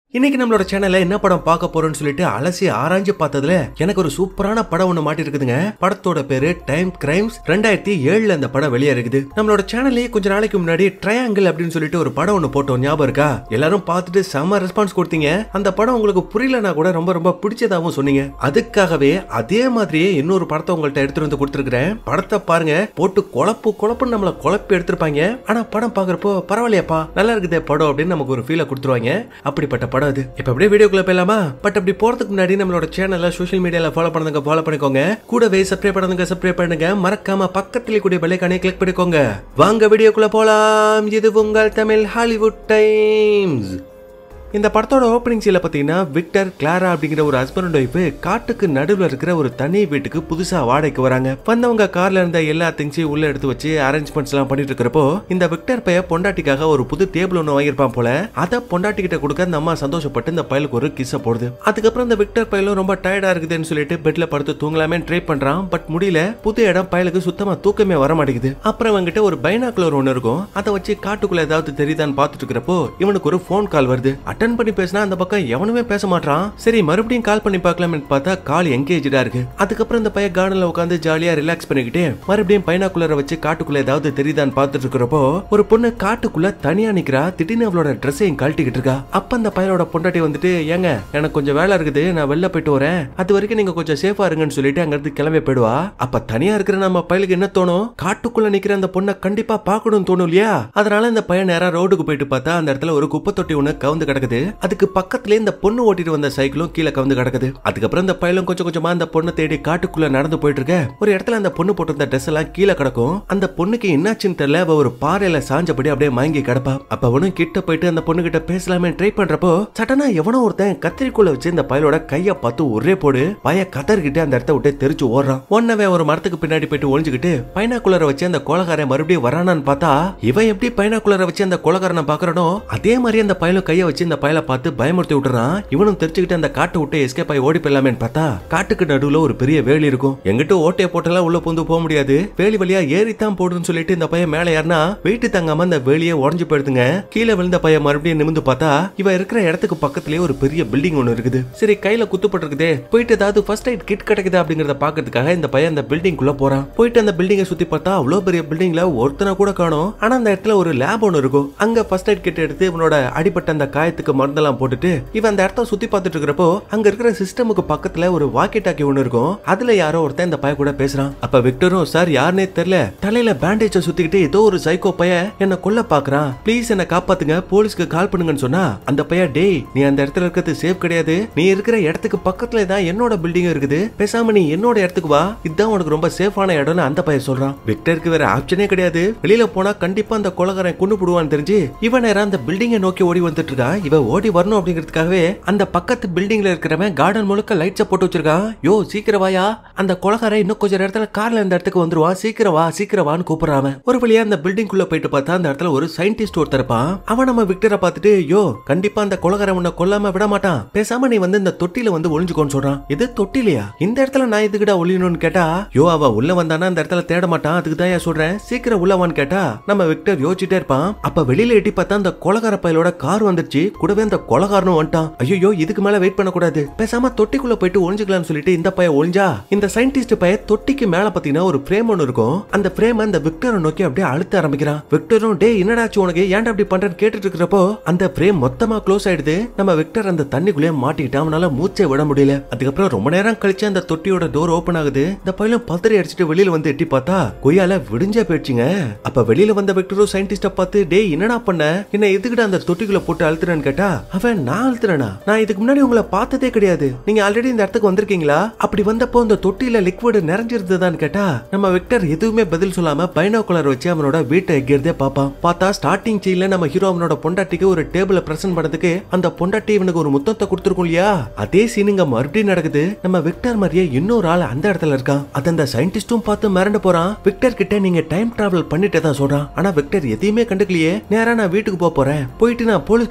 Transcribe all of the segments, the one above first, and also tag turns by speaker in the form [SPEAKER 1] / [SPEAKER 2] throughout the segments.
[SPEAKER 1] இன்னைக்கு நம்மளோட சேனல்ல என்ன படம் பார்க்க போறோம்னு சொல்லிட்டு அலசி ஆராய்ஞ்சு பார்த்ததுல எனக்கு ஒரு சூப்பரான படம் ஒண்ணு மாட்டி இருக்குதுங்க படத்தோட பேரு டைம் கிரைம்ஸ் ரெண்டாயிரத்தி ஏழுல அந்த படம் வெளியே இருக்குது நம்மளோட சேனல்லே கொஞ்ச நாளைக்கு முன்னாடி ட்ரையாங்கிள் அப்படின்னு சொல்லிட்டு ஒரு படம் ஒண்ணு போட்டோம் ஞாபகம் இருக்கா எல்லாரும் பார்த்துட்டு செம ரெஸ்பான்ஸ் கொடுத்தீங்க அந்த படம் உங்களுக்கு புரியலனா கூட ரொம்ப ரொம்ப பிடிச்சதாகவும் சொன்னீங்க அதுக்காகவே அதே மாதிரியே இன்னொரு படத்தை உங்கள்ட்ட எடுத்துட்டு வந்து கொடுத்துருக்கிறேன் படத்தை பாருங்க போட்டு குழப்பு குழப்புன்னு நம்மள குழப்பி எடுத்திருப்பாங்க ஆனா படம் பாக்குறப்போ பரவாயில்லையாப்பா நல்லா இருக்குதே படம் அப்படின்னு நமக்கு ஒரு ஃபீலை கொடுத்துருவாங்க அப்படிப்பட்ட படம் அது இப்ப அப்படியே வீடியோக்குள்ள போயிடலாமா பட் அப்படி போறதுக்கு முன்னாடி நம்மளோட சேனல்ல சோஷியல் மீடியால ஃபாலோ பண்ணுங்க ஃபாலோ பண்ணிக்கோங்க கூடவே சப்ஸ்கிரைப் பண்ணுங்க சப்ஸ்கிரைப் பண்ணுங்க மறக்காம பக்கத்துல கூடிய பெல்லைக்கானே கிளிக் பண்ணிக்கோங்க வாங்க வீடியோக்குள்ள போலாம் இது உங்கள் தமிழ் ஹாலிவுட் டைம்ஸ் இந்த படத்தோட ஓப்பனிங் சீல பார்த்தீங்கன்னா விக்டர் கிளாரா அப்படிங்கிற ஒரு ஹஸ்பண்ட் ஒய்ஃப் காட்டுக்கு நடுவில் இருக்கிற ஒரு தனி வீட்டுக்கு புதுசா வாடகைக்கு வராங்க வந்தவங்க கார்ல இருந்த எல்லா திங்ஸையும் உள்ள எடுத்து வச்சு அரேஞ்ச்மெண்ட்ஸ் எல்லாம் பண்ணிட்டு இருக்கிறப்போ இந்த விக்டர் பைய பொண்டாட்டிக்காக ஒரு புது டேபிள் ஒன்று வாங்கியிருப்பான் போல அதை பொண்டாட்டி கிட்ட கொடுக்க அந்த அம்மா சந்தோஷப்பட்டு இந்த பயலுக்கு ஒரு கிஸ்ஸ போடுது அதுக்கப்புறம் இந்த விக்டர் பயலும் ரொம்ப டயர்டா இருக்குதுன்னு சொல்லிட்டு பெட்ல படுத்து தூங்கலாமே ட்ரை பண்றான் பட் முடியல புது இடம் பயலுக்கு சுத்தமா தூக்கமே வர மாட்டேங்குது அப்புறம் அவங்கிட்ட ஒரு பைனாக்குலர் ஒன்று இருக்கும் அதை வச்சு காட்டுக்குள்ள ஏதாவது தெரியுதான்னு பார்த்துட்டு இருக்கிறப்போ இவனுக்கு ஒரு ஃபோன் கால் வருது அட்டன் பண்ணி பேசினா அந்த பக்கம் எவனுமே பேச மாட்டான் சரி மறுபடியும் கால் பண்ணி பார்க்கலாம்னு பார்த்தா கால் எங்கேஜா இருக்கு அதுக்கப்புறம் இந்த பையன் கார்டன்ல உட்காந்து ஜாலியா ரிலாக்ஸ் பண்ணிக்கிட்டு மறுபடியும் பைனாக்குலரை வச்சு காட்டுக்குள்ள ஏதாவது தெரியுதான்னு பார்த்துட்டு இருக்கிறப்போ ஒரு பொண்ணு காட்டுக்குள்ள தனியா நிக்கிறா திடீர்னு அவளோட ட்ரெஸ்ஸையும் கழட்டிக்கிட்டு இருக்கா அப்ப அந்த பையனோட பொண்டாட்டி வந்துட்டு ஏங்க எனக்கு கொஞ்சம் வேலை இருக்குது நான் வெளில போயிட்டு வரேன் அது வரைக்கும் நீங்க கொஞ்சம் சேஃபா இருங்கன்னு சொல்லிட்டு அங்க இருந்து கிளம்பி போயிடுவா அப்ப தனியா இருக்கிற நம்ம பையலுக்கு என்ன தோணும் காட்டுக்குள்ள நிக்கிற அந்த பொண்ணை கண்டிப்பா பார்க்கணும்னு தோணும் இல்லையா அதனால இந்த பையன் நேரா ரோடுக்கு போயிட்டு பார்த்தா அந்த இடத்துல ஒரு குப்பை தொட்டி ஒண்ணு கவுந்து கிடக்குது அதுக்கு பக்கத்துல இந்த பொண்ணு ஓட்டிட்டு வந்த சைக்கிளும் கீழே கவுந்து கிடக்குது அதுக்கப்புறம் இந்த பையலும் கொஞ்சம் கொஞ்சமா அந்த பொண்ணை தேடி காட்டுக்குள்ள நடந்து போயிட்டு இருக்க ஒரு இடத்துல அந்த பொண்ணு போட்டிருந்த ட்ரெஸ் எல்லாம் கீழே கிடக்கும் அந்த பொண்ணுக்கு என்னாச்சுன்னு தெரியல அவ ஒரு பாறையில சாஞ்சபடி அப்படியே மயங்கி கிடப்பா அப்ப அவனும் கிட்ட போயிட்டு அந்த பொண்ணு கிட்ட பேசலாமே ட்ரை பண்றப்போ சட்டனா எவனோ ஒருத்தன் கத்திரிக்கோல வச்சு இந்த பயலோட கைய பார்த்து ஒரே போடு பய கதறிக்கிட்டு அந்த இடத்த விட்டு தெரிச்சு ஓடுறான் ஒன்னவே ஒரு மரத்துக்கு பின்னாடி போயிட்டு ஒளிஞ்சுக்கிட்டு பைனாக்குலரை வச்சு அந்த கொலகாரன் மறுபடியும் வரானான்னு பார்த்தா இவன் எப்படி பைனாக்குலரை வச்சு அந்த கொலகாரனை பாக்குறனோ அதே மாதிரி அந்த பயலும் கைய வச்சு இந்த பயலை பார்த்து பயமுறுத்தி விட்டுறான் இவனும் தெரிச்சுக்கிட்டு அந்த காட்டை விட்டு எஸ்கேப் ஆகி ஓடி போயிடலாமேன்னு பார்த்தா காட்டுக்கு நடுவுல ஒரு பெரிய வேலி இருக்கும் எங்கிட்ட ஓட்டைய போட்டெல்லாம் உள்ள பூந்து போக முடியாது வேலி வழியா ஏறித்தான் போடுன்னு சொல்லிட்டு இந்த பையன் மேல ஏறினா வெயிட் தாங்காம அந்த வேலியே உடஞ்சு போயிடுதுங்க கீழே விழுந்த பையன் மறுபடியும் நிமிந்து பார்த்தா இவ இருக்கிற இடத்துக்கு பக்கத்துலயே ஒரு பெரிய பில்டிங் ஒன்னு இருக்குது சரி கையில குத்துப்பட்டிருக்குதே போயிட்டு ஏதாவது ஃபர்ஸ்ட் எய்ட் கிட் கிடைக்குது அப்படிங்கறத பாக்கிறதுக்காக இந்த பையன் அந்த பில்டிங் குள்ள போறான் போயிட்டு அந்த பில்டிங்கை சுத்தி பார்த்தா அவ்வளவு பெரிய பில்டிங்ல ஒருத்தனை கூட காணும் ஆனா அந்த இடத்துல ஒரு லேப் ஒன்னு இருக்கும் அங்க ஃபர்ஸ்ட் எய்ட் கிட் எடுத்து இவனோட அடிப்பட்ட அந்த காயத்துக்கு மருந்தெல்லாம் போட்டுட்டு இவன் அந்த இடத்த சுத்தி பார்த்துட்டு இருக்கிறப்போ அங்க இருக்கிற சிஸ்டமுக்கு பக்கத்துல ஒரு வாக்கி டாக்கி ஒண்ணு இருக்கும் அதுல யாரோ ஒருத்தன் இந்த பைய கூட பேசுறான் அப்ப விக்டரும் சார் யாருனே தெரியல தலையில பேண்டேஜ சுத்திக்கிட்டு ஏதோ ஒரு சைக்கோ பைய என்ன கொல்ல பாக்குறான் ப்ளீஸ் என்ன காப்பாத்துங்க போலீஸ்க்கு கால் பண்ணுங்கன்னு சொன்னா அந்த பைய டேய் நீ அந்த இடத்துல இருக்கிறது சேஃப் கிடையாது நீ இருக்கிற இடத்துக்கு பக்கத்துல தான் என்னோட பில்டிங் இருக்குது பேசாம நீ என்னோட இடத்துக்கு வா இதுதான் உனக்கு ரொம்ப சேஃபான இடம்னு அந்த பையன் சொல்றான் விக்டருக்கு வேற ஆப்ஷனே கிடையாது வெளியில போனா கண்டிப்பா அந்த கொலகாரன் கொண்டு போடுவான்னு தெரிஞ்சு இவன் நேரம் அந்த பில்டிங்கை நோக்கி ஓடி வந்துட்டு இருக்கா இவன் ஓடி வரணும் அப்படிங்கிறதுக்காகவே அந்த பக்கத்து பில்டிங்ல இருக்கிறவன் கார்டன் முழுக்க லைட்ஸ போட்டு வச்சிருக்கான் யோ சீக்கிரம் வாயா அந்த கொலகாரன் இன்னும் கொஞ்சம் நேரத்துல கார்ல இந்த இடத்துக்கு வந்துருவான் சீக்கிரம் வா சீக்கிரம் வான்னு கூப்பிடுறான் அவன். ஒரு வழியா அந்த பில்டிங் குள்ள போயிட்டு பார்த்தா அந்த இடத்துல ஒரு சயின்டிஸ்ட் ஒருத்தர் இருப்பான் அவன் நம்ம விக்டரை பார்த்துட்டு யோ கண்டிப்பா அந்த கொலகாரன் உன்னை கொல்லாம விட மாட்டான் பேசாம நீ வந்து இந்த தொட்டில வந்து ஒளிஞ்சுக்கோன்னு சொல்றான் இது தொட்டிலையா இந்த இடத்துல நான் எதுக்குடா ஒளியணும்னு கேட்டா யோ அவன் உள்ள வந்தானா அந்த இடத்துல தேட மாட்டான் அதுக்கு தான் ஏன் சொல்றேன் சீக்கிரம் உள்ள வான்னு கேட்டா நம்ம விக்டர் யோசிச்சுட்டே இருப்பான் அப்ப வெளியில எட்டி பார்த்தா அந்த கொலகார பயலோட கார் வந்துருச்சு கூடவே அந்த கொலகாரனும் வந்துட்டான் ஐயோ இதுக்கு மேல வெயிட் பண்ணக்கூடாது பேசாம தொட்டிக்குள்ள போயிட்டு ஒளிஞ்சுக்கலாம்னு சொல்லிட்டு இந்த பையன் ஒளிஞ்சா இந்த சயின்டிஸ்ட் பைய தொட்டிக்கு மேல பாத்தீங்கன்னா ஒரு ஃப்ரேம் ஒன்னு இருக்கும் அந்த ஃப்ரேம் அந்த விக்டரை நோக்கி அப்படியே அழுத்த ஆரம்பிக்கிறான் விக்டரும் டே என்னடாச்சு உனக்கு ஏன்டா அப்படி பண்றேன்னு கேட்டுட்டு இருக்கிறப்போ அந்த ஃப்ரேம் மொத்தமா க்ளோஸ் ஆயிடுது நம்ம விக்டர் அந்த தண்ணிக்குள்ளே மாட்டிக்கிட்டு அவனால மூச்சை விட முடியல அதுக்கப்புறம் ரொம்ப நேரம் கழிச்சு அந்த தொட்டியோட டோர் ஓபன் ஆகுது இந்த பையலும் பதறி அடிச்சுட்டு வெளியில வந்து எட்டி பார்த்தா கொய்யால விடிஞ்சே போயிடுச்சுங்க அப்ப வெளியில வந்த விக்டரும் சயின்டிஸ்ட பார்த்து டேய் என்னடா பண்ண என்ன எதுக்குடா அந்த தொட்டிக்குள்ள போட்டு அழுத்துறேன்னு கேட்டா அவன் நான் அழுத்துறேனா நான் இதுக்கு முன்னாடி உங்களை பார்த்ததே கிடையாது நீங்க ஆல்ரெடி இந்த இடத்துக்கு வந்திருக்கீங்களா அப்படி வந்தப்போ அந்த தொட்டியில லிக்விட் நிறைஞ்சிருந்ததான்னு கேட்டா நம்ம விக்டர் எதுவுமே பதில் சொல்லாம பைனாகுலர் வச்சு அவனோட வீட்டை எங்கிறதே பார்ப்பான் பார்த்தா ஸ்டார்டிங் சீன்ல நம்ம ஹீரோ அவனோட பொண்டாட்டிக்கு ஒரு டேபிள பிரசன்ட் பண்ணதுக்கு அந்த பொண்டாட்டி இவனுக்கு ஒரு முத்தத்தை கொடுத்துருக்கும் இல்லையா அதே சீன் இங்க மறுபடியும் நடக்குது நம்ம விக்டர் மாதிரியே இன்னொரு ஆள் அந்த இடத்துல இருக்கான் அது அந்த சயின்டிஸ்டும் பார்த்து மிரண்டு போறான் விக்டர் கிட்ட நீங்க டைம் டிராவல் பண்ணிட்டே தான் சொல்றான் ஆனா விக்டர் எதையுமே கண்டுக்கலையே நேரா நான் வீட்டுக்கு போக போறேன் போயிட்டு நான் போலீஸ்க்கு கால் பண்ண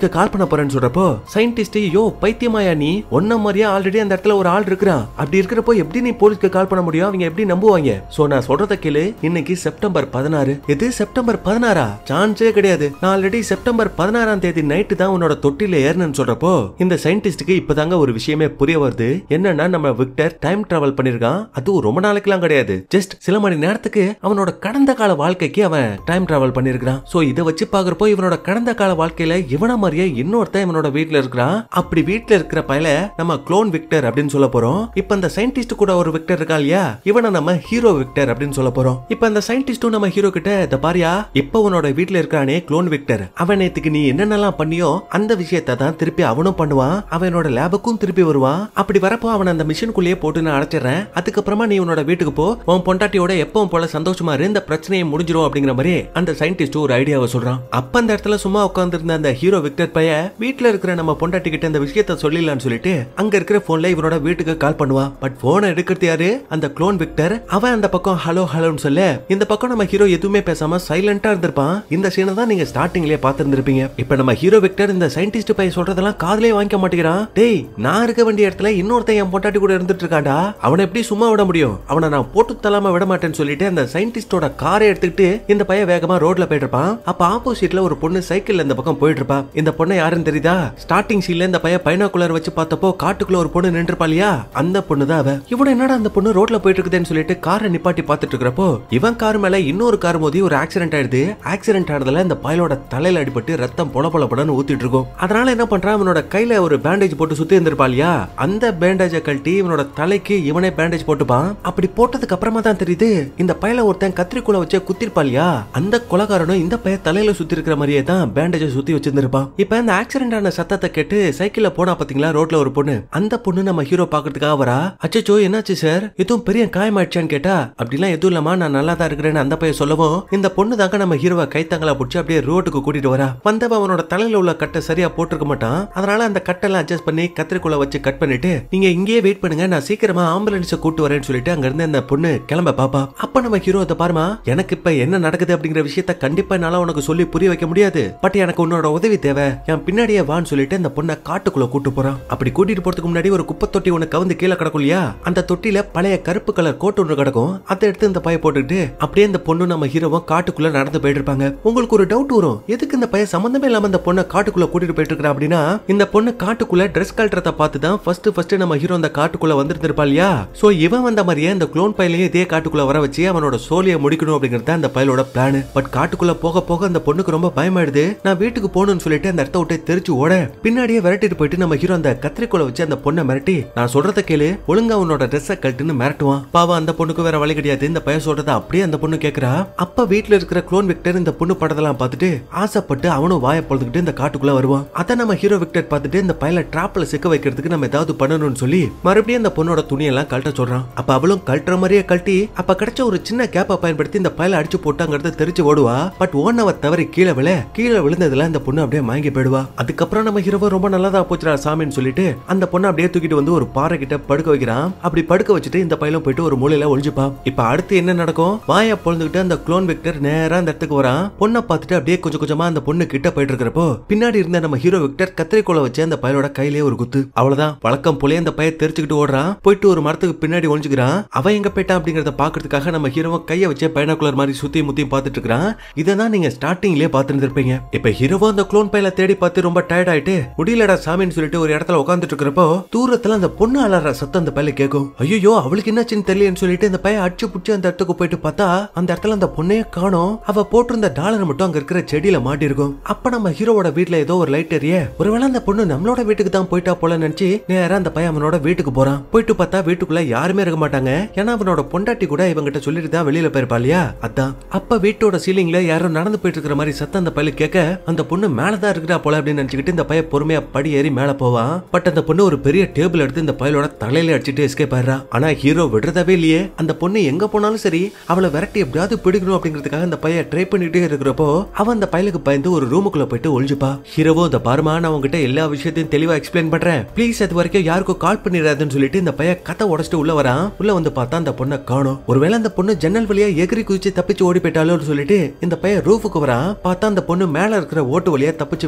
[SPEAKER 1] போறேன்னு சொல்றப்போ சயின்டிஸ்ட் யோ பைத்தியமாயா நீ ஒன்ன மாதிரியா ஆல்ரெடி அந்த இடத்துல ஒரு ஆள் இருக்கிறான் அப்படி இருக்கிறப்போ எப்படி நீ போலீஸ்க்கு கால் பண்ண முடியும் அவங்க எப்படி நம்புவாங்க சோ நான் சொல்றத கேளு இன்னைக்கு செப்டம்பர் பதினாறு எது செப்டம்பர் பதினாறா சான்ஸே கிடையாது நான் ஆல்ரெடி செப்டம்பர் பதினாறாம் தேதி நைட்டு தான் உன்னோட தொட்டில ஏறணும்னு சொல்றப்போ இந்த சயின்டிஸ்டுக்கு இப்பதாங்க ஒரு விஷயமே புரிய வருது என்னன்னா நம்ம விக்டர் டைம் டிராவல் பண்ணிருக்கான் அதுவும் ரொம்ப நாளைக்குலாம் கிடையாது ஜஸ்ட் சில மணி நேரத்துக்கு அவனோட கடந்த கால வாழ்க்கைக்கு அவன் டைம் டிராவல் பண்ணிருக்கான் சோ இதை வச்சு பாக்குறப்போ இவனோட கடந்த கால வாழ்க்கையில இவன மாதிரியே இன்னொருத்தன் இவனோட வீட்ல இருக்கிறான் அப்படி வீட்ல இருக்கிற பயல நம்ம க்ளோன் விக்டர் அப்படின்னு சொல்ல போறோம் இப்ப இந்த சயின்டிஸ்ட் கூட ஒரு விக்டர் இருக்கா இல்லையா இவனை நம்ம ஹீரோ விக்டர் அப்படின்னு சொல்ல போறோம் இப்ப அந்த சயின்டிஸ்டும் நம்ம ஹீரோ கிட்ட இந்த பாரியா இப்ப உன்னோட வீட்ல இருக்கானே க்ளோன் விக்டர் அவன் நேத்துக்கு நீ என்னென்னலாம் பண்ணியோ அந்த விஷயத்தை தான் திருப்பி அவனும் பண்ணுவான் அவனோட லேபுக்கும் திருப்பி வருவான் அப்படி வரப்போ அவன் அந்த மிஷினுக்குள்ளேயே போட்டு நான் அடைச்சிடுறேன் அதுக்கப்புறமா நீ உன்னோட வீட்டுக்கு போ உன் பொண்டாட்டியோட எப்பவும் போல சந்தோஷமா இரு இந்த பிரச்சனையை முடிஞ்சிரும் அப்படிங்கிற மாதிரி அந்த சயின்டிஸ்ட் ஒரு ஐடியாவை சொல்றான் அப்ப அந்த இடத்துல சும்மா உட்கார்ந்திருந்த அந்த ஹீரோ விக்டர் பைய வீட்ல இருக்கிற நம்ம பொண்டாட்டி கிட்ட இந்த விஷயத்த சொல்லிடலாம்னு சொல்லிட்டு அங்க இருக்கிற போன்ல இவனோட வீட்டுக்கு கால் பண்ணுவான் பட் போனை எடுக்கிறது யாரு அந்த க்ளோன் விக்டர் அவன் அந்த பக்கம் ஹலோ ஹலோன்னு சொல்ல இந்த பக்கம் நம்ம ஹீரோ எதுவுமே பேசாம சைலண்டா இருந்திருப்பான் இந்த சீனை தான் நீங்க ஸ்டார்டிங்லயே பார்த்திருந்திருப்பீங்க இப்ப நம்ம ஹீரோ விக்டர் இந்த சயின்டிஸ்ட் பையன் சொல்றதெல்லாம் காதுலயே வாங்கிக்க மாட்டேங்கிறான் டேய் நான் இருக்க வேண்டிய இடத்துல இன்னொருத்தன் என் பொண்டாட்டி கூட இருந்துட்டு இருக்காண்டா அவனை எப்படி சும்மா விட முடியும் அவனை நான் போட்டு தள்ளாம விட மாட்டேன்னு சொல்லிட்டு அந்த சயின்டிஸ்டோட காரை எடுத்துக்கிட்டு இந்த பையன் வேகமா ரோட்ல போயிட்டு இருப்பான் அப்ப ஆப்போசிட்ல ஒரு பொண்ணு சைக்கிள்ல இந்த பக்கம் போயிட்டு இருப்பா இந்த பொண்ணை யாருன்னு தெரியுதா ஸ்டார்டிங் சீன்ல இந்த பையன் பைனாக்குலர் வச்சு பார்த்தப்போ காட்டுக்குள்ள ஒரு பொண்ணு நின்றுப்பா இல்லையா அந்த பொண்ணு தான் அவ இவன் என்னடா அந்த பொண்ணு ரோட்ல போயிட்டு இருக்குதுன்னு சொல்லிட்டு காரை நிப்பாட்டி பார்த்துட்டு இருக்கிறப்போ இவன் கார் மேல இன்னொரு கார் மோதி ஒரு ஆக்சிடென்ட் ஆயிடுது ஆக்சிடென்ட் ஆனதுல இந்த பயலோட தலையில அடிபட்டு ரத்தம் பொல பொல பொலன்னு ஊத்திட்டு இருக்கும் அதனால என்ன பண்றான் அவனோட கையில ஒரு பேண்டேஜ் போட்டு சுத்தி இருந்திருப்பா இல்லையா அந்த பேண்டேஜை கழட்டி இவனோட தலைக்கு இவனே பேண்டேஜ் போட்டுப்பான் அப்படி போட்டதுக்கு அப்புறமா தான் தெரியுது இந்த பயல ஒருத்தன் கத்திரிக்கோலை வச்சு குத்திருப்பா இல்லையா அந்த கொலகாரனும் இந்த பைய தலையில சுத்தி இருக்கிற மாதிரியே தான் பேண்டேஜை சுத்தி வச்சிருந்திருப்பான் இப்ப இந்த ஆக்சிடென்ட் ஆன சத்தத்தை கேட்டு சைக்கிள்ல போனா பாத்தீங்களா ரோட்ல ஒரு பொண்ணு அந்த பொண்ணு நம்ம ஹீரோ பாக்குறதுக்காக வரா அச்சச்சோ என்னாச்சு சார் எதுவும் பெரிய காயமாயிடுச்சான்னு கேட்டா அப்படிலாம் எதுவும் இல்லாம நான் நல்லா தான் இருக்கிறேன்னு அந்த பையன் சொல்லவும் இந்த பொண்ணு தாங்க நம்ம ஹீரோவை கைத்தங்களா பிடிச்சி அப்படியே ரோட்டுக்கு கூட்டிட்டு வரா வந்தவ அவனோட தலையில உள்ள கட்டை சரியா போட்டிருக்க மாட்டான் அதனால அந்த கட்டெல்லாம் அட்ஜஸ்ட் பண்ணி கத்திரிக்கோலை வச்சு கட் பண்ணிட்டு நீங்க இங்கேயே வெயிட் பண்ணுங்க நான் சீக்கிரமா ஆம்புலன்ஸ கூட்டு வரேன்னு சொல்லிட்டு அங்க இருந்து அந்த பொண்ணு கிளம்ப பாப்பா அப்ப நம்ம ஹீரோ அதை பாருமா எனக்கு இப்ப என்ன நடக்குது அப்படிங்கிற விஷயத்த கண்டிப்பா என்னால உனக்கு சொல்லி புரிய வைக்க முடியாது பட் எனக்கு உன்னோட உதவி தேவை என் பின்னாடியே வான்னு சொல்லிட்டு அந்த பொண்ணை காட்டுக்குள்ள கூட்டு போறான் அப்படி கூட்டிட்டு போறதுக்கு முன்னாடி ஒரு குப்பை தொட்டி ஒண்ணு கவுந்து கீழே கிடக்கும் இல்லையா அந்த தொட்டில பழைய கருப்பு கலர் கோட் ஒன்று கிடக்கும் அதை எடுத்து இந்த பைய போட்டுக்கிட்டு அப்படியே இந்த பொண்ணு நம்ம ஹீரோவும் காட்டுக்குள்ள நடந்து போயிட்டு இருப்பாங்க உங்களுக்கு ஒரு டவுட் வரும் எதுக்கு இந்த பையன் சம்பந்தமே இல்லாம இந்த பொண்ணை காட்டுக்குள்ள கூட்டிட்டு போயிட்டு இருக்கா அப்படின்னா இந்த பொண்ணு காட்டுக்குள்ள ட்ரெஸ் கழட்டுறத பார்த்து தான் ஃபர்ஸ்ட் ஃபர்ஸ்ட் நம்ம ஹீரோ அந்த காட்டுக்குள்ள வந்திருந்திருப்பா இல்லையா சோ இவன் வந்த மாதிரியே இந்த க்ளோன் பையலையும் இதே காட்டுக்குள்ள வர வச்சு அவனோட சோழியை முடிக்கணும் அப்படிங்கிறது தான் அந்த பையலோட பிளான் பட் காட்டுக்குள்ள போக போக அந்த பொண்ணுக்கு ரொம்ப பயமாயிடுது நான் வீட்டுக்கு போகணும்னு சொல்லிட்டு அந்த இடத்த விட்டு தெரிச்சு ஓட பின்னாடியே விரட்டிட்டு போயிட்டு நம்ம ஹீரோ அந்த கத்திரிக்கோலை வச்சு அந்த பொண்ணை மிரட்டி நான் சொல்றத கேளு ஒழுங்கா உன்னோட ட்ரெஸ்ஸை கழட்டுன்னு மிரட்டுவான் பாவம் அந்த பொண்ணுக்கு வேற வழி கிடையாது இந்த பையன் சொல்றத அப்படியே அந்த பொண்ணு கேக்குறா அப்ப வீட்ல இருக்கிற க்ளோன் விக்டர் இந்த பொண்ணு படத்தெல்லாம் பார்த்துட்டு ஆசைப்பட்டு அவனும் வாயை பொழுதுகிட்டு இந்த காட்டுக்குள்ள வருவான் அத நம்ம ஹீரோ விக்டர் பார்த்துட்டு இந்த பையல டிராப்ல சிக்க வைக்கிறதுக்கு நம்ம ஏதாவது பண்ணணும்னு சொல்லி மறுபடியும் அந்த பொண்ணோட துணியெல்லாம் கழட்ட சொல்றான் அப்ப அவளும் கழட்டுற மாதிரியே கழட்டி அப்ப கிடைச்ச ஒரு சின்ன கேப்பை பயன்படுத்தி இந்த பையல அடிச்சு போட்டு அங்கிருந்து தெரிச்சு ஓடுவா பட் ஓனவ தவறி கீழே விழ கீழே விழுந்ததுல அந்த பொண்ணு அப்படியே மயங்கி போயிடுவா அதுக்கப்புறம் நம்ம ஹீரோவை ரொம்ப நல்லதா போச்சுடா சாமின்னு சொல்லிட்டு அந்த பொண்ணை அப்படியே தூக்கிட்டு வந்து ஒரு பாறை கிட்ட படுக்க வைக்கிறான் அப்படி படுக்க வச்சுட்டு இந்த பையலும் போயிட்டு ஒரு மூலையில ஒளிஞ்சுப்பா இப்ப அடுத்து என்ன நடக்கும் வாயை பொழுதுகிட்டு அந்த க்ளோன் விக்டர் நேரா அந்த இடத்துக்கு வரான் பொண்ணை பார்த்துட்டு அப்படியே கொஞ்சம் கொஞ்சமா அந்த பொண்ணு கிட்ட போயிட்டு இருக்கிறப்போ பின்னாடி இருந்த நம்ம ஹீரோ விக்டர் கத்திரிக்கோலை வச்சு அந்த பையலோட கையிலே ஒரு குத்து அவ்வளவுதான் வழக்கம் போலே அந்த பையன் தெரிச்சுக்கிட்டு ஓடுறான் போயிட்டு ஒரு மரத்துக்கு பின்னாடி ஒளிஞ்சுக்கிறான் அவன் எங்க போயிட்டான் அப்படிங்கறத பாக்குறதுக்காக நம்ம ஹீரோவை கையை வச்சு பைனாக்குலர் மாதிரி சுத்தி முத்தி பார்த்துட்டு இருக்கான் இதை தான் நீங்க ஸ்டார்டிங்லயே பார்த்துருந்துருப்பீங்க இப்ப ஹீரோவோ அந்த க்ளோன் பையல தேடி பார்த்து ரொம்ப டயர்ட் ஆயிட்டு முடியலடா சாமின்னு சொல்லிட்டு ஒரு இடத்துல உட்காந்துட்டு இருக்கிறப்போ தூரத்துல அந்த பொண்ணு அலற சத்தம் அந்த பையல கேட்கும் ஐயோ அவளுக்கு என்னாச்சுன்னு தெரியலன்னு சொல்லிட்டு அந்த பையன் அடிச்சு புடிச்சு அந்த இடத்துக்கு போயிட்டு பார்த்தா அந்த இடத்துல அந்த பொண்ணையே காணோம் அவ போட்டிருந்த டாலர் மட்டும் அங்க இருக்கிற செடியில மாட்டி இருக்கும் அப்ப நம்ம ஹீரோவோட வீட்ல ஏதோ ஒரு லைட் எரிய ஒருவேளை அந்த பொண்ணு நம்மளோட வீட்டுக்கு தான் போயிட்டா போல நினைச்சு நேரா அந்த பையன் அவனோட வீட்டுக்கு போறான் போயிட்டு பார்த்தா வீட்டுக்குள்ள யாருமே இருக்க மாட்டாங்க ஏன்னா அவனோட பொண்டாட்டி கூட இவங்கிட்ட சொல்லிட்டு தான் வெளியில போயிருப்பா இல்லையா அதான் அப்ப வீட்டோட சீலிங்ல யாரோ நடந்து போயிட்டு இருக்கிற மாதிரி சத்தம் அந்த பையல கேட்க அந்த பொண்ணு மேலதான் இருக்கிறா போல அப்படின்னு நினைச்சுக்கிட்டு இந்த பையன் பொறுமையா படி ஏறி மேல போவான் பட் அந்த பொண்ணு ஒரு பெரிய டேபிள் எடுத்து இந்த பையலோட தலையில அடிச்சிட்டு எஸ்கேப் ஆயிடுறா ஆனா ஹீரோ விடுறதவே இல்லையே அந்த பொண்ணு எங்க போனாலும் சரி அவளை விரட்டி எப்படியாவது பிடிக்கணும் அப்படிங்கிறதுக்காக அந்த பையன் ட்ரை பண்ணிட்டே இருக்கிறப்போ அவன் அந்த பயலுக்கு பயந்து ஒரு ரூமுக்குள்ள போயிட்டு ஒளிஞ்சுப்பா ஹீரோவோ இந்த பாருமா நான் உங்ககிட்ட எல்லா விஷயத்தையும் தெளிவா எக்ஸ்பிளைன் பண்றேன் ப்ளீஸ் அது வரைக்கும் யாருக்கும் கால் பண்ணிடாதுன்னு சொல்லிட்டு இந்த பையன் கதை உடச்சிட்டு உள்ள வரான் உள்ள வந்து பார்த்தா அந்த பொண்ணை காணும் ஒருவேளை அந்த பொண்ணு ஜன்னல் வழியா எகிரி குதிச்சு தப்பிச்சு ஓடி போயிட்டாலும் சொல்லிட்டு இந்த பையன் ரூஃபுக்கு வரான் பார்த்தா அந்த பொண்ணு மேல இருக்கிற ஓட்டு வழியா தப்பிச்சு வெளியில போலாமே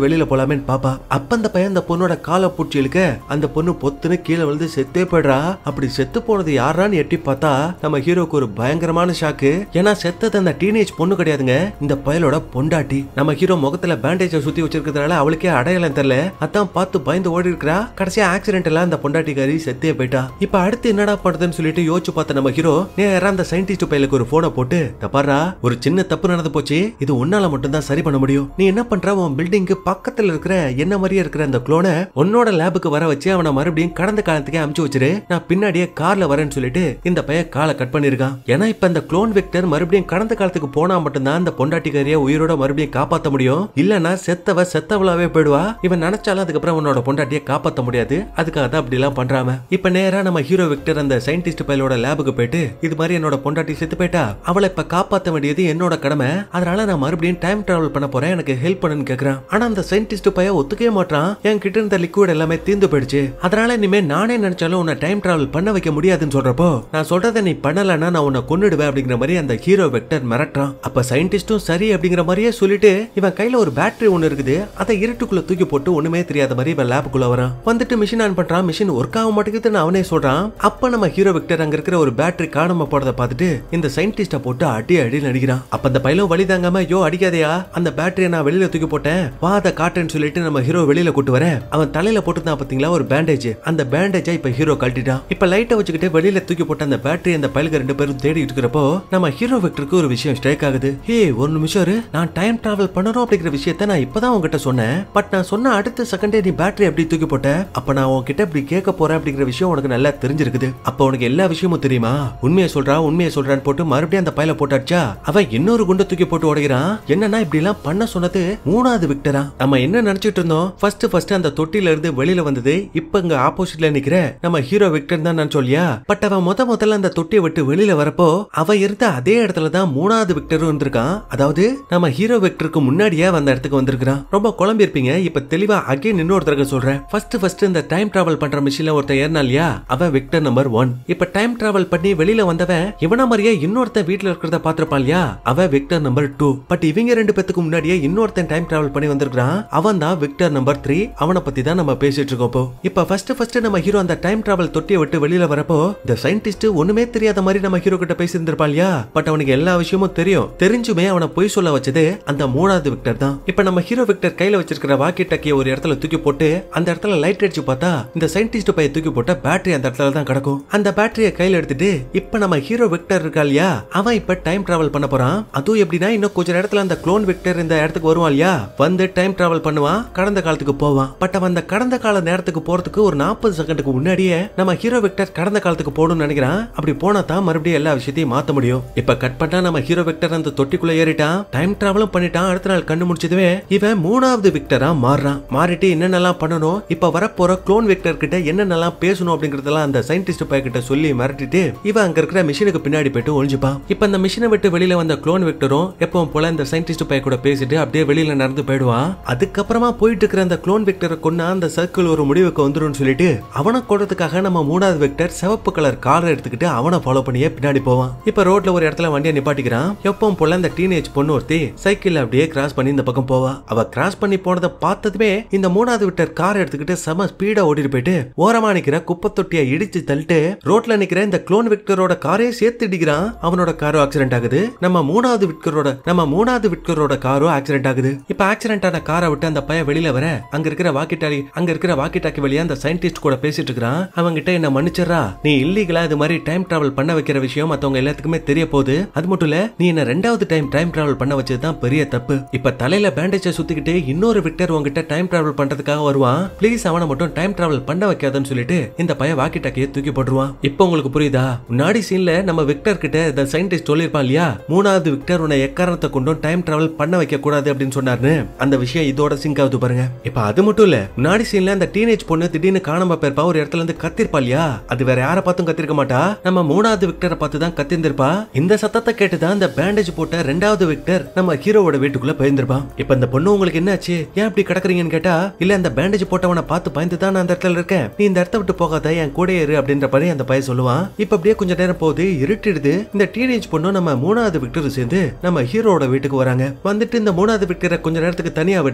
[SPEAKER 1] பண்ணலாமேன்னு பாப்பா அப்ப அந்த பையன் அந்த பொண்ணோட காலை பூச்சி இழுக்க அந்த பொண்ணு பொத்துன்னு கீழே விழுந்து செத்தே போயிடுறா அப்படி செத்து போனது யாரான்னு எட்டி பார்த்தா நம்ம ஹீரோக்கு ஒரு பயங்கரமான ஷாக்கு ஏன்னா செத்தது அந்த டீனேஜ் பொண்ணு கிடையாதுங்க இந்த பயலோட பொண்டாட்டி நம்ம ஹீரோ முகத்துல பேண்டேஜ சுத்தி வச்சிருக்கிறதுனால அவளுக்கே அடையாளம் தெரியல அதான் பார்த்து பயந்து ஓடி இருக்கிறா கடைசியா ஆக்சிடென்ட் எல்லாம் அந்த பொண்டாட்டிக்காரி செத்தே போயிட்டா இப்ப அடுத்து என்னடா பண்றதுன்னு சொல்லிட்டு யோசிச்சு பார்த்த நம்ம ஹீரோ நேரா அந்த சயின்டிஸ்ட் பையலுக்கு ஒரு போனை போட்டு "இத பாருடா ஒரு சின்ன தப்பு நடந்து போச்சு இது உன்னால மட்டும் தான் சரி பண்ண முடியும் நீ என்ன பண்ற உன் பில்டிங்க்கு பக்கத்துல இருக்கிற என்ன மாதிரியே இருக்கிற அந்த குளோனை உன்னோட லேபுக்கு வர வச்சு அவனை மறுபடியும் கடந்த காலத்துக்கே அமுச்சு வச்சிரு நான் பின்னாடியே கார்ல வரேன்னு சொல்லிட்டு இந்த பையன் காலை கட் பண்ணிருக்கான் ஏன்னா இப்ப இந்த குளோன் விக்டர் மறுபடியும் கடந்த காலத்துக்கு போனா மட்டும்தான் அந்த பொண்டாட்டிக்காரிய உயிரோட மறுபடியும் காப்பாத்த முடியும் இல்லனா செத்தவ செத்தவளாவே போயிடுவா இவன் நினைச்சாலும் அதுக்கப்புறம் உன்னோட பொண்டாட்டியை காப்பாத்த முடியாது அதுக்காக தான் அப்படி எல்லாம் பண்றாம இப்ப நேரா நம்ம ஹீரோ விக்டர் அந்த சயின்டிஸ்ட் பையலோட லேபுக்கு போயிட்டு இது மாதிரி என்னோட பொண்டாட்டி செத்து போயிட்டா அவளை இப்ப காப்பாத்த வேண்டியது என்னோட கடமை அதனால நான் மறுபடியும் டைம் டிராவல் பண்ண போறேன் எனக்கு ஹெல்ப் பண்ணுன்னு கேக்குறான் ஆனா அந்த சயின்டிஸ்ட் பையன் ஒத்துக்கவே மாட்டான் என் கிட்ட இருந்த லிக்விட் எல்லாமே தீர்ந்து போயிடுச்சு அதனால இனிமே நானே நினைச்சாலும் உன்னை டைம் டிராவல் பண்ண வைக்க முடியாதுன்னு சொல்றப்போ நான் சொல்றதை நீ பண்ணலன்னா நான் உன்னை கொன்னுடுவேன் அப்படிங்கிற மாதிரி அந்த ஹீரோ வெக்டர் மிரட்டுறான் அப்ப சயின்டிஸ்டும் சரி அப்படிங்கிற மாதிரியே சொல்லிட்டு இவன் கையில ஒரு பேட்டரி ஒன்னு இருக்குது அதை இருட்டுக்குள்ள தூக்கி போட்டு ஒண்ணுமே தெரியாத மாதிரி இவன் லேபுக்குள்ள வரான் வந்துட்டு மிஷின் ஆன் பண்றான் மிஷின் ஒர்க் ஆக மாட்டேங்குதுன்னு அவனே சொல்றான் அப்ப நம்ம ஹீரோ விக்டர் அங்க இருக்கிற ஒரு பேட்டரி காணாம போறத பார்த்துட்டு இந்த சயின்டிஸ்ட போட்டு அடி அடி நடிக்கிறான் அப்ப அந்த பையலும் வழி தாங்காம யோ அடிக்காதயா அந்த பேட்டரியை நான் வெளியில தூக்கி போட்டேன் வா அதை காட்டுன்னு சொல்லிட்டு நம்ம ஹீரோ வெளியில கூட்டு வர அவன் தலையில போட்டுதான் பாத்தீங்களா ஒரு பேண்டேஜ் அந்த பேண்டேஜை இப்ப ஹீரோ கழட்டிட்டான் இப்ப லைட்டை வச்சுக்கிட்டு வெளியில தூக்கி போட்ட அந்த பேட்டரி அந்த பயலுக்கு ரெண்டு பேரும் தேடிட்டு இருக்கிறப்போ நம்ம ஹீரோ விக்டருக்கு ஒரு விஷயம் ஸ்ட்ரைக் ஆகுது ஹே ஒரு நிமிஷம் இரு. நான் டைம் டிராவல் பண்ணணும் அப்படிங்கிற விஷயத்த நான் இப்பதான் உங்ககிட்ட சொன்னேன் பட் நான் சொன்ன அடுத்த செகண்டே நீ பேட்டரி எப்படி தூக்கி போட்ட அப்ப நான் உன்கிட்ட இப்படி கேட்க போறேன் அப்படிங்கிற விஷயம் உனக்கு நல்லா தெரிஞ்சிருக்குது அப்ப உனக்கு எல்லா விஷயமும் தெரியுமா உண்மையை சொல்றா உண்மையை சொல்றான்னு போட்டு மறுபடியும் அந்த பையில போட்டாச்சா அவன் இன்னொரு குண்டை தூக்கி போட்டு உடைக்கிறான் என்னன்னா இப்படி எல்லாம் பண்ண சொன்னது மூணாவது விக்டரா நம்ம என்ன நினைச்சிட்டு இருந்தோம் ஃபர்ஸ்ட் ஃபர்ஸ்ட் அந்த தொட்டில இருந்து வெளியில வந்தது இப்ப இங்க ஆப்போசிட்ல நிக்கிற நம்ம ஹீரோ விக்டர் தான் நான் சொல்லியா பட் அவன் முத முதல்ல அந்த தொட்டியை விட்டு வெளியில வரப்போ அவ இருந்த அதே இடத்துல தான் மூணாவது விக்டரும் இருந்திருக்கான் அதாவது நம்ம ஹீரோ விக்டருக்கு முன்னாடியே அவன் அந்த இடத்துக்கு வந்திருக்கான் ரொம்ப குழம்பி இருப்பீங்க இப்ப தெளிவா அகைன் இன்னொருத்தருக்கு சொல்றேன் ஃபர்ஸ்ட் ஃபர்ஸ்ட் இந்த டைம் டிராவல் பண்ற மிஷின்ல ஒருத்தன் ஏறினா இல்லையா அவன் விக்டர் நம்பர் ஒன் இப்ப டைம் டிராவல் பண்ணி வெளியில வந்தவன் இவன மாதிரியே இன்னொருத்தன் வீட்ல இருக்கிறத பாத்திருப்பான் இல்லையா அவன் விக்டர் நம்பர் டூ பட் இவங்க ரெண்டு பேத்துக்கு முன்னாடியே இன்னொருத்தன் டைம் டிராவல் பண்ணி வந்திருக்கான் அவன் தான் விக்டர் நம்பர் த்ரீ அவனை பத்தி தான் நம்ம பேசிட்டு இருக்கோம் இப்போ இப்ப ஃபர்ஸ்ட் ஃபர்ஸ்ட் நம்ம ஹீரோ அந்த டைம் டிராவல் தொட்டியை விட்டு வெளியில வரப்போ இந்த சயின்டிஸ்ட் ஒண்ணுமே தெரியாத மாதிரி நம்ம ஹீரோ கிட்ட பேசியிருந்திருப்பான் இல்லையா பட் அவனுக்கு எல்லா விஷயமும் தெரியும் தெரிஞ்சுமே அவனை பொய் சொல்ல வச்சது அந்த மூணாவது விக்டர் தான் இப்ப நம்ம ஹீரோ விக்டர் கையில வச்சிருக்கிற வாக்கி டக்கிய ஒரு இடத்துல தூக்கி போட்டு அந்த இடத்துல லைட் அடிச்சு பார்த்தா இந்த சயின்டிஸ்ட் பைய தூக்கி போட்ட பேட்டரி அந்த இடத்துல தான் கிடக்கும் அந்த பேட்டரியை கையில எடுத்துட்டு இப்ப நம்ம ஹீரோ விக்டர் இருக்கா இல்லையா அவன் இப்ப டைம் டிராவல் பண்ண போறான் அதுவும் எப்படின்னா இன்னும் கொஞ்ச நேரத்துல அந்த க்ளோன் விக்டர் இந்த இடத்துக்கு வருவான் இல்லையா வந்து டைம் டிராவல் பண்ணுவான் கடந்த காலத்துக்கு போவான் பட் அவன் அந்த கடந்த கால நேரத்துக்கு போறதுக்கு ஒரு நாற்பது செகண்டுக்கு முன்னாடியே நம்ம ஹீரோ விக்டர் கடந்த காலத்துக்கு போகணும்னு நினைக்கிறான் அப்படி போனா தான் மறுபடியும் எல்லா விஷயத்தையும் மாத்த முடியும் இப்ப கட் பண்ணா நம்ம ஹீரோ விக்டர் அந்த தொட்டிக்குள்ள ஏறிட்டான் டைம் டிராவலும் பண்ணிட்டான் அடுத்த நாள் கண்ணு முடிச்சதுவே இவன் மூணாவது விக்டரா மாறுறான் மாறிட்டு என்னென்னலாம் பண்ணணும் இப்ப வரப்போற க்ளோன் விக்டர் கிட்ட என்னென்னலாம் பேசணும் அப்படிங்கறதெல்லாம் அந்த சயின்டிஸ்ட் பைய கிட்ட சொல்லி மிரட்டிட்டு இவன் அங்க இருக்கிற மிஷினுக்கு பின்னாடி போயிட்டு ஒளிஞ்சுப்பான் இப்ப அந்த மிஷினை விட்டு வெளியில வந்த க்ளோன் விக்டரும் எப்பவும் போல இந்த சயின்டிஸ்ட் பைய கூட பேசிட்டு அப்படியே வெளியில நடந்து போயிடுவான் அதுக்கப்புறமா போயிட்டு இருக்கிற அந்த க்ளோன் விக்டரை கொன்னா அந்த சர்க்கிள் ஒரு முடிவுக்கு வந்துரும் சொல்லிட்டு அவனை கொள்றதுக்காக நம்ம மூணாவது விக்டர் சிவப்பு கலர் காரை எடுத்துக்கிட்டு அவனை ஃபாலோ பண்ணியே பின்னாடி போவான் இப்ப ரோட்ல ஒரு இடத்துல வண்டியை நிப்பாட்டிக்கிறான் எப்பவும் போல அந்த டீனேஜ் பொண்ணு ஒருத்தி சைக்கிள் அப்படியே கிராஸ் பண்ணி இந்த பக்கம் போவா அவ கிராஸ் பண்ணி போனதை பார்த்ததுமே இந்த மூணாவது விக்டர் கார் எடுத்துக்கிட்டு செம ஸ்பீடா ஓடிட்டு போயிட்டு ஓரமா நிக்கிற குப்பை தொட்டியை இடிச்சு தள்ளிட்டு ரோட்ல நிக்கிற இந்த க்ளோன் விக்டரோட காரே சேர்த்து இடிக்கிறான் அவனோட காரும் ஆக்சிடென்ட் ஆகுது நம்ம மூணாவது விக்டரோட நம்ம மூணாவது விக்டரோட காரும் ஆக்சிடென்ட் ஆகுது இப்ப ஆக்சிடென்ட் ஆன காரை விட்டு அந்த பையன் வெளியில வர அங்க இருக்கிற வாக்கிட்டாலி அங்க இருக்கிற வாக்கிட்டாக்கி வழியா அந்த சயின்டிஸ்ட் கூட பேசிட்டு இருக்கிறான் அவங்க கிட்ட என்ன மன்னிச்சிடுறா நீ இல்லீகலா இது மாதிரி டைம் டிராவல் பண்ண வைக்கிற விஷயம் மத்தவங்க எல்லாத்துக்குமே தெரிய போகுது அது மட்டும் இல்ல நீ என்ன ரெண்டாவது டைம் டைம் டிராவல் பண்ண வச்சதுதான் பெரிய தப்பு இப்ப தலையில பேண்டேஜை சுத்திக்கிட்டு இன்னொரு விக்டர் உங்ககிட்ட டைம் டிராவல் பண்றதுக்காக வருவான் ப்ளீஸ் அவனை மட்டும் டைம் டிராவல் பண்ண வைக்காதன்னு சொல்லிட்டு இந்த பையன் வாக்கி டாக்கியை தூக்கி போட்டுருவான் இப்போ உங்களுக்கு புரியுதா முன்னாடி சீன்ல நம்ம விக்டர் கிட்ட இந்த சயின்டிஸ்ட் சொல்லியிருப்பான் இல்லையா மூணாவது விக்டர் உன்னை எக்காரணத்தை கொண்டும் டைம் டிராவல் பண்ண வைக்க கூடாது அப்படின்னு சொன்னாருன்னு அந்த விஷயம் இதோட சிங்க் ஆகுது பாருங்க இப்ப அது மட்டும் இல்ல முன்னாடி சீன்ல அந்த டீனேஜ் பொண்ணு திடீர்னு காணாம போயிருப்பா ஒரு இடத்துல இருந்து கத்திருப்பா இல்லையா அது வேற யாரை பார்த்தும் கத்திருக்க மாட்டா நம்ம மூணாவது விக்டரை பார்த்து தான் கத்திருந்திருப்பா இந்த சத்தத்தை கேட்டுதான் அந்த பேண்டேஜ் போட்ட ரெண்டாவது விக்டர் நம்ம ஹீரோவோட வீட்டுக்குள்ள போயிருந்திருப்பான் இப்ப இந்த பொண்ணு உங்களுக்கு என்னாச்சு ஏன் இப்படி கிடக்குறீங்கன்னு கேட்டா இல்ல அந்த பேண்டேஜ் போட்டவனை பார்த்து பயந்து தான் நான் அந்த இடத்துல இருக்கேன் நீ இந்த இடத்த விட்டு போகாத என் கூட இரு அப்படின்ற மாதிரி அந்த பையன் சொல்லுவான் இப்ப அப்படியே கொஞ்ச நேரம் போகுது இருட்டிடுது இந்த டீனேஜ் பொண்ணு நம்ம மூணாவது விக்டர் சேர்ந்து நம்ம ஹீரோட வீட்டுக்கு வராங்க வந்துட்டு இந்த மூணாவது விக்டரை கொஞ்ச நேரத்துக்கு தனியா விட்டுட்டு அந்த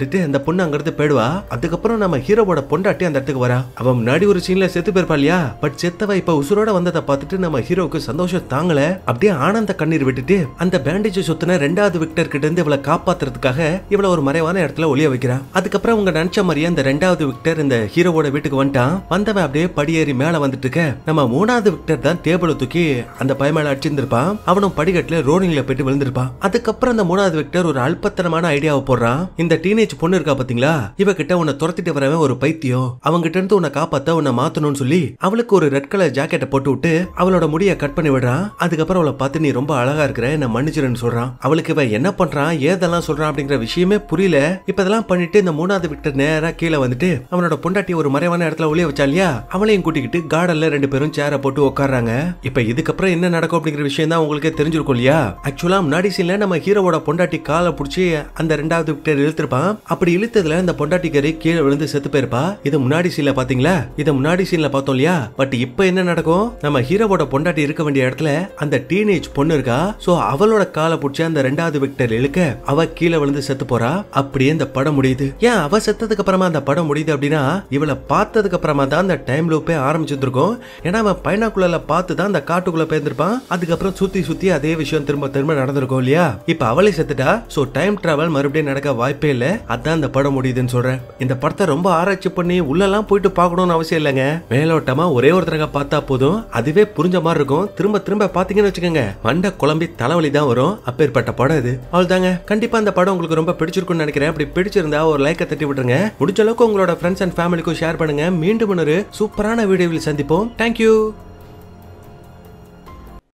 [SPEAKER 1] பொண்ணு அங்கிருந்து போயிடுவா அதுக்கப்புறம் நம்ம ஹீரோவோட பொண்டாட்டி அந்த இடத்துக்கு வரா அவன் முன்னாடி ஒரு சீன்ல செத்து போயிருப்பா இல்லையா பட் செத்தவ இப்ப உசுரோட வந்ததை பார்த்துட்டு நம்ம ஹீரோவுக்கு சந்தோஷம் தாங்கல அப்படியே ஆனந்த கண்ணீர் விட்டுட்டு அந்த பேண்டேஜ் சொத்துன ரெண்டாவது விக்டர் கிட்ட இருந்து இவளை காப்பாத்துறதுக்காக இவளை ஒரு மறைவான இடத்துல ஒளிய வைக்கிறா அதுக்கப்புறம் அவங்க நினைச்ச மாதிரியே அந்த ரெண்டாவது விக்டர் இந்த ஹீரோவோட வீட்டுக்கு வந்துட்டான் வந்தவன் அப்படியே படியேறி மேல வந்துட்டு இருக்க நம்ம மூணாவது விக்டர் தான் டேபிள தூக்கி அந்த பய மேல அடிச்சிருந்திருப்பான் அவனும் படிக்கட்டுல ரோனிங்ல போயிட்டு விழுந்திருப்பான் அதுக்கப்புறம் அந்த மூணாவது விக்டர் ஒரு அல்பத்தனமான ஐடியாவை போடுறான் இந்த டீனேஜ் பொண்ணு இருக்கா பாத்தீங்களா இவ கிட்ட உன்னை துரத்திட்டு வரவன் ஒரு பைத்தியம் அவங்க கிட்ட இருந்து உன்னை காப்பாத்த உன்னை மாத்தணும்னு சொல்லி அவளுக்கு ஒரு ரெட் கலர் ஜாக்கெட்டை போட்டு விட்டு அவளோட முடிய கட் பண்ணி விடுறான் அதுக்கப்புறம் அவளை பார்த்து நீ ரொம்ப அழகா இருக்கிற என்ன மன்னிச்சிருன்னு சொல்றான் அவளுக்கு இவன் என்ன பண்றான் ஏதெல்லாம் சொல்றான் அப்படிங்கிற விஷயமே புரியல இப்ப இதெல்லாம் பண்ணிட்டு இந்த மூணாவது விக்டர் நேரா கீழே வந்துட்டு அவனோட பொண்டாட்டி ஒரு மறைவான இடத்துல ஒளிய வச்சா இல்லையா அவளையும் கூட்டிக்கிட்டு கார்டன்ல ரெண்டு பேரும் சேரை போட்டு உட்கார்றாங்க இப்ப இதுக்கப்புறம் என்ன நடக்கும் அப்படிங்கிற விஷயம் தான் உங்களுக்கே தெரிஞ்சிருக்கும் இல்லையா ஆக்சுவலா முன்னாடி சீன்ல நம்ம ஹீரோவோட பொண்டாட்டி காலை பிடிச்சி அந்த ரெண்டாவது விக்டர் இழுத்திருப்பான் அப்படி இழுத்ததுல இந்த பொண்டாட்டி கறி கீழே விழுந்து செத்து போயிருப்பா இது முன்னாடி சீன்ல பாத்தீங்களா இத முன்னாடி சீன்ல பார்த்தோம் இல்லையா பட் இப்ப என்ன நடக்கும் நம்ம ஹீரோவோட பொண்டாட்டி இருக்க வேண்டிய இடத்துல அந்த டீனேஜ் பொண்ணு இருக்கா சோ அவளோட காலை பிடிச்சி அந்த ரெண்டாவது விக்டர் இழுக்க அவ கீழே விழுந்து செத்து போறா அப்படியே இந்த படம் முடியுது ஏன் அவ செத்ததுக்கு அப்புறமா அந்த படம் முடியுது அப்படின்னா இவளை பார்த்ததுக்கு அப்புறமா தான் அந்த டைம் லூப்பே ஆரம்பிச்சிருக்கும் ஏன்னா அவன் பைனாக்குள்ள பார்த்து தான் அந்த காட்டுக்குள்ள போயிருந்திருப்பான் அதுக்கப்புறம் சுத்தி சுத்தி அதே விஷயம் திரும்ப திரும்ப நடந்திருக்கும் இல்லையா இப்ப அவளே செத்துட்டா சோ டைம் டிராவல் மறுபடியும் நடக்க வாய்ப்பே இல்ல அதான் இந்த படம் முடியுதுன்னு சொல்றேன் இந்த படத்தை ரொம்ப ஆராய்ச்சி பண்ணி உள்ளெல்லாம் போயிட்டு பார்க்கணும்னு அவசியம் இல்லைங்க மேலோட்டமா ஒரே ஒரு தடவை பார்த்தா போதும் அதுவே புரிஞ்ச மாதிரி இருக்கும் திரும்ப திரும்ப பாத்தீங்கன்னு வச்சுக்கோங்க மண்டை குழம்பி தலைவலி தான் வரும் அப்பேற்பட்ட படம் இது அவ்வளவுதாங்க கண்டிப்பா இந்த படம் உங்களுக்கு ரொம்ப பிடிச்சிருக்கும்னு நினைக்கிறேன் அப்படி பிடிச்சிருந்தா ஒரு லைக்கை தட்டி விட்டுருங்க முடிஞ்ச அளவுக்கு உங்களோட ஃப்ரெண்ட்ஸ் அண்ட் ஃபேமிலிக்கும் ஷேர் பண்ணுங்க மீண்டும் ஒரு சூப்பரான வீடியோவில் சந்திப்போம் தேங்க்யூ